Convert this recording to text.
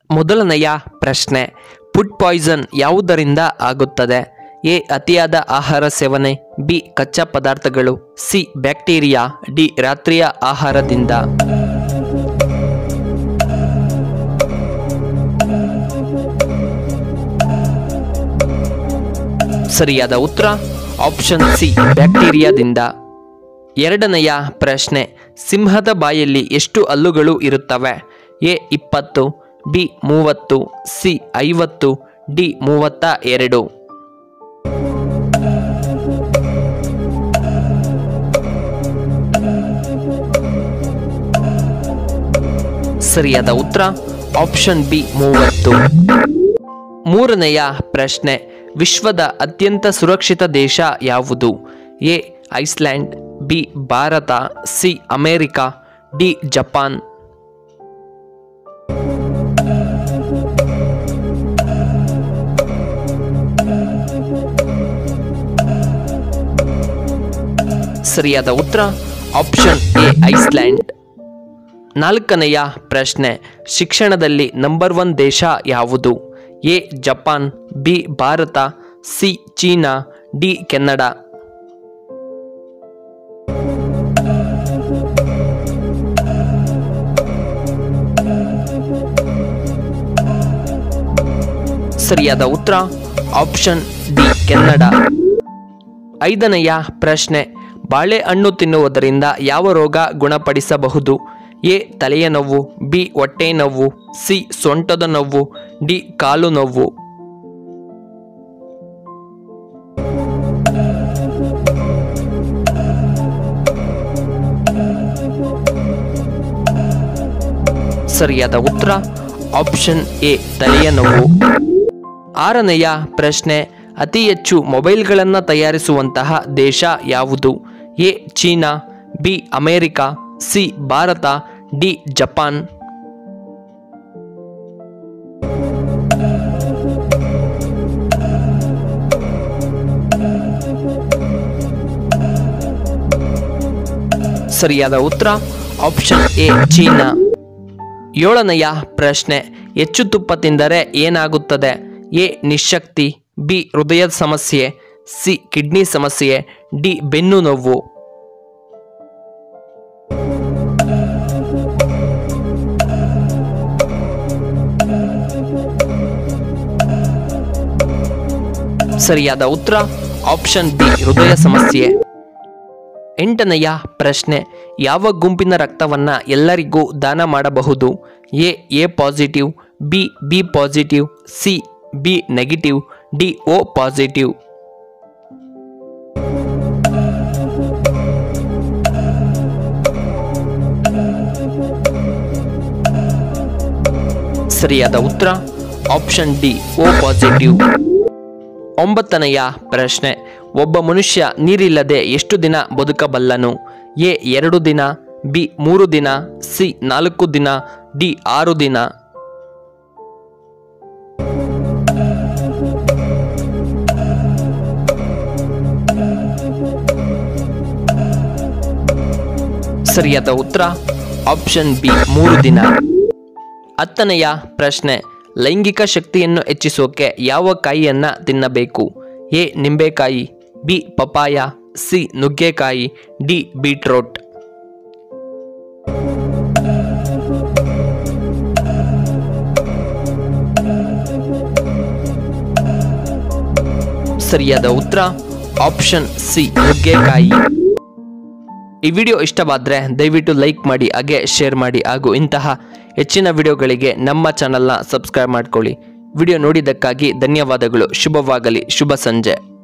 ಮೊದಲನೆಯ ಪ್ರಶ್ನೆ food poison ಯಾವುದರಿಂದ ಆಗುತ್ತದೆ ಎ ಅತಿಯಾದ ಆಹಾರ ಸೇವನೆ ಬಿ ಕಚ್ಚಾ ಪದಾರ್ಥಗಳು ಸಿ ಬ್ಯಾಕ್ಟೀರಿಯಾ ಡಿ ರಾತ್ರಿಯ ಆಹಾರದಿಂದ ಸರಿಯಾದ ಉತ್ತರ ಆಪ್ಷನ್ ಸಿ ಬ್ಯಾಕ್ಟೀರಿಯಾದಿಂದ ಎರಡನೆಯ ಪ್ರಶ್ನೆ ಸಿಂಹದ ಬಾಯಲ್ಲಿ ಎಷ್ಟು ಹಲ್ಲುಗಳು ಇರುತ್ತವೆ ಎ ಇಪ್ಪತ್ತು ಬಿ ಮೂವತ್ತು ಸಿ ಐವತ್ತು ಡಿ ಮೂವತ್ತ ಎರಡು ಸರಿಯಾದ ಉತ್ತರ ಆಪ್ಷನ್ ಬಿ ಮೂವತ್ತು ಮೂರನೆಯ ಪ್ರಶ್ನೆ ವಿಶ್ವದ ಅತ್ಯಂತ ಸುರಕ್ಷಿತ ದೇಶ ಯಾವುದು A Iceland B Bharat C America D Japan ಸರಿಯಾದ ಉತ್ತರ ಆಪ್ಷನ್ ಎ ಐಸ್ಲ್ಯಾಂಡ್ ನಾಲ್ಕನೆಯ ಪ್ರಶ್ನೆ ಶಿಕ್ಷಣದಲ್ಲಿ ನಂಬರ್ ಒನ್ ದೇಶ ಯಾವುದು A Japan B Bharat C China D Canada ಸರಿಯಾದ ಉತ್ತರ ಆಪ್ಷನ್ ಡಿ ಕೆನಡಾ ಐದನೆಯ ಪ್ರಶ್ನೆ ಬಾಳೆಹಣ್ಣು ತಿನ್ನುವುದರಿಂದ ಯಾವ ರೋಗ ಗುಣಪಡಿಸಬಹುದು ಎ ತಲೆಯ ನೋವು ಬಿ ಹೊಟ್ಟೆ ನೋವು ಸಿ ಸೊಂಟದ ನೋವು ಡಿ ಕಾಲು ನೋವು ಸರಿಯಾದ ಉತ್ತರ ಆಪ್ಷನ್ ಎ ತಲೆಯ ನೋವು ಆರನೆಯ ಪ್ರಶ್ನೆ ಅತಿ ಹೆಚ್ಚು ಮೊಬೈಲ್ಗಳನ್ನು ತಯಾರಿಸುವಂತಹ ದೇಶ ಯಾವುದು A China B America C Bharat D Japan ಸರಿಯಾದ ಉತ್ತರ ಆಪ್ಷನ್ ಎ ಚೀನಾ ಏಳನೆಯ ಪ್ರಶ್ನೆ ಹೆಚ್ಚು ತುಪ್ಪ ತಿಂದರೆ ಏನಾಗುತ್ತದೆ ಎ ನಿಶಕ್ತಿ ಬಿ ಹೃದಯದ ಸಮಸ್ಯೆ ಸಿ ಕಿಡ್ನಿ ಸಮಸ್ಯೆ ಡಿ ಬೆನ್ನು ನೋವು ಸರಿಯಾದ ಉತ್ತರ ಆಪ್ಷನ್ ಬಿ ಹೃದಯ ಸಮಸ್ಯೆ ಎಂಟನೆಯ ಪ್ರಶ್ನೆ ಯಾವ ಗುಂಪಿನ ರಕ್ತವನ್ನು ಎಲ್ಲರಿಗೂ ದಾನ ಮಾಡಬಹುದು A A positive B B positive C B negative D O positive ಸರಿಯಾದ ಉತ್ತರ ಆಪ್ಷನ್ ಡಿ ಓ ಪಾಸಿಟಿವ್ ಒಂಬತ್ತನೆಯ ಪ್ರಶ್ನೆ ಒಬ್ಬ ಮನುಷ್ಯ ನೀರಿಲ್ಲದೆ ಎಷ್ಟು ದಿನ ಬದುಕಬಲ್ಲನು ಎ ಎರಡು ದಿನ ಬಿ ಮೂರು ದಿನ ಸಿ ನಾಲ್ಕು ದಿನ ಡಿ ಆರು ದಿನ ಸರಿಯಾದ ಉತ್ತರ ಆಪ್ಷನ್ ಬಿ ಮೂರು ದಿನ ಹತ್ತನೆಯ ಪ್ರಶ್ನೆ ಲೈಂಗಿಕ ಶಕ್ತಿಯನ್ನು ಹೆಚ್ಚಿಸೋಕೆ ಯಾವ ಕಾಯಿಯನ್ನ ತಿನ್ನಬೇಕು ಎ ನಿಂಬೆಕಾಯಿ ಬಿ ಪಪಾಯ ಸಿ ನುಗ್ಗೆಕಾಯಿ ಡಿ ಬೀಟ್ರೋಟ್ ಸರಿಯಾದ ಉತ್ತರ ಆಪ್ಷನ್ ಸಿ ನುಗ್ಗೆಕಾಯಿ ಈ ವಿಡಿಯೋ ಇಷ್ಟವಾದರೆ ದಯವಿಟ್ಟು ಲೈಕ್ ಮಾಡಿ ಹಾಗೆ ಶೇರ್ ಮಾಡಿ ಹಾಗೂ ಇಂತಹ ಹೆಚ್ಚಿನ ವಿಡಿಯೋಗಳಿಗೆ ನಮ್ಮ ಚಾನಲ್ನ ಸಬ್ಸ್ಕ್ರೈಬ್ ಮಾಡ್ಕೊಳ್ಳಿ ವಿಡಿಯೋ ನೋಡಿದ್ದಕ್ಕಾಗಿ ಧನ್ಯವಾದಗಳು ಶುಭವಾಗಲಿ ಶುಭ ಸಂಜೆ